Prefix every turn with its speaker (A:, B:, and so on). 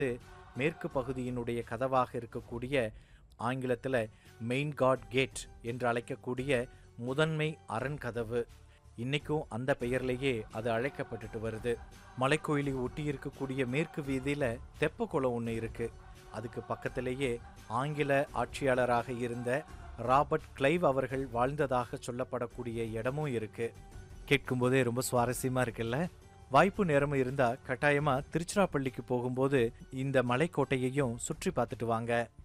A: மேற்கு பகுதியினுடைய கதவாக இருக்கக்கூடிய ஆங்கிலத்தில் மெயின் காட் கேட் என்று அழைக்கக்கூடிய முதன்மை அரண் கதவு இன்னைக்கும் அந்த பெயர்லேயே அது அழைக்கப்பட்டுட்டு வருது மலைக்கோயிலை ஒட்டி இருக்கக்கூடிய மேற்கு வீதியில தெப்ப குளம் ஒன்று இருக்கு அதுக்கு பக்கத்திலேயே ஆங்கில ஆட்சியாளராக இருந்த ராபர்ட் கிளைவ் அவர்கள் வாழ்ந்ததாக சொல்லப்படக்கூடிய இடமும் இருக்கு கேட்கும்போதே ரொம்ப சுவாரஸ்யமா இருக்குல்ல வாய்ப்பு நேரமும் இருந்தா கட்டாயமா திருச்சிராப்பள்ளிக்கு போகும்போது இந்த மலைக்கோட்டையையும் சுற்றி பார்த்துட்டு வாங்க